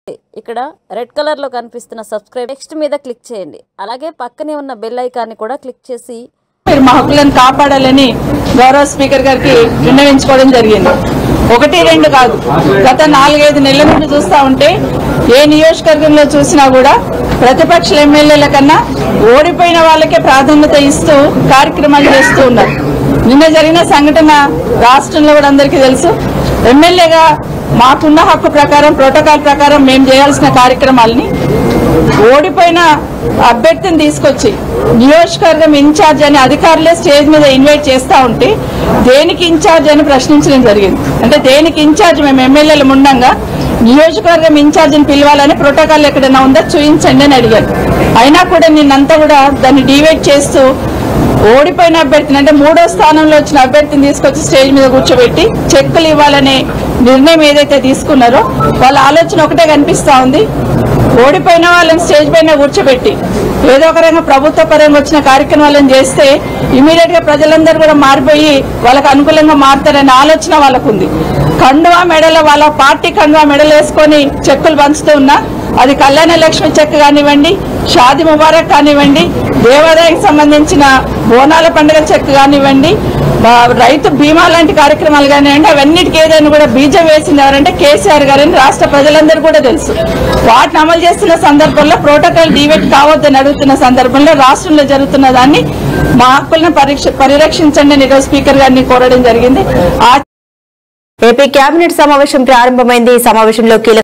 ఇక్కడ రెడ్ కలర్లో కనిపిస్తున్న సబ్స్క్రైబ్ నెక్స్ట్ మీద క్లిక్ చేయండి అలాగే పక్కనే ఉన్న బెల్ ఐకాన్ని కూడా క్లిక్ చేసి మీరు మా హక్కులను కాపాడాలని గౌరవ స్పీకర్ గారికి విన్నవించుకోవడం జరిగింది ఒకటి రెండు కాదు గత నాలుగైదు నెలల నుండి చూస్తా ఉంటే ఏ నియోజకవర్గంలో చూసినా కూడా ప్రతిపక్ష ఎమ్మెల్యేల కన్నా ఓడిపోయిన వాళ్ళకే ప్రాధాన్యత ఇస్తూ కార్యక్రమాలు చేస్తూ ఉన్నారు నిన్న జరిగిన సంఘటన రాష్ట్రంలో కూడా అందరికీ తెలుసు ఎమ్మెల్యేగా మాకున్న హక్కు ప్రకారం ప్రోటోకాల్ ప్రకారం మేము చేయాల్సిన కార్యక్రమాలని ఓడిపోయిన అభ్యర్థిని తీసుకొచ్చి నియోజకవర్గం ఇన్ఛార్జ్ అని అధికారులే స్టేజ్ మీద ఇన్వైట్ చేస్తా ఉంటే దేనికి ఇన్ఛార్జ్ అని ప్రశ్నించడం జరిగింది అంటే దేనికి ఇన్ఛార్జ్ మేము ఎమ్మెల్యేలు ఉండంగా నియోజకవర్గం ఇన్ఛార్జిని పిలవాలని ప్రోటోకాల్ ఎక్కడైనా ఉందా చూపించండి అని అడిగారు అయినా కూడా నిన్నంతా కూడా దాన్ని డివైడ్ చేస్తూ ఓడిపోయిన అభ్యర్థిని అంటే మూడో స్థానంలో వచ్చిన అభ్యర్థిని తీసుకొచ్చి స్టేజ్ మీద కూర్చోబెట్టి చెక్కులు ఇవ్వాలనే నిర్ణయం ఏదైతే తీసుకున్నారో వాళ్ళ ఆలోచన ఒకటే కనిపిస్తా ఉంది ఓడిపోయిన వాళ్ళని స్టేజ్ పైన కూర్చోబెట్టి ఏదో ఒక రకంగా ప్రభుత్వ పరంగా వచ్చిన కార్యక్రమాలను చేస్తే ఇమీడియట్ గా ప్రజలందరూ కూడా మారిపోయి వాళ్ళకి అనుకూలంగా మారుతారనే ఆలోచన వాళ్ళకు ఉంది కండువా మెడలో వాళ్ళ పార్టీ కండువా మెడలు వేసుకొని చెక్కులు పంచుతూ ఉన్నా అది కళ్యాణ లక్ష్మి చెక్ కానివ్వండి షాది ముబారక్ కానివ్వండి దేవాదాయానికి సంబంధించిన బోనాల పండుగ చెక్ కానివ్వండి బా- రైతు బీమా లాంటి కార్యక్రమాలు కానివ్వండి అవన్నిటికీ ఏదైనా కూడా బీజం వేసింది ఎవరంటే కేసీఆర్ గారని రాష్ట్ర ప్రజలందరూ కూడా తెలుసు వాటిని అమలు చేస్తున్న సందర్భంలో ప్రోటోకాల్ డివేట్ కావద్దని అడుగుతున్న సందర్భంలో రాష్ట్రంలో జరుగుతున్న దాన్ని మా హక్కులను పరీక్ష పరిరక్షించండి అని ఈరోజు స్పీకర్ గారిని కోరడం జరిగింది ఆ ఏపీ కేబినెట్ సమావేశం ప్రారంభమైంది ఈ సమావేశంలో కీలక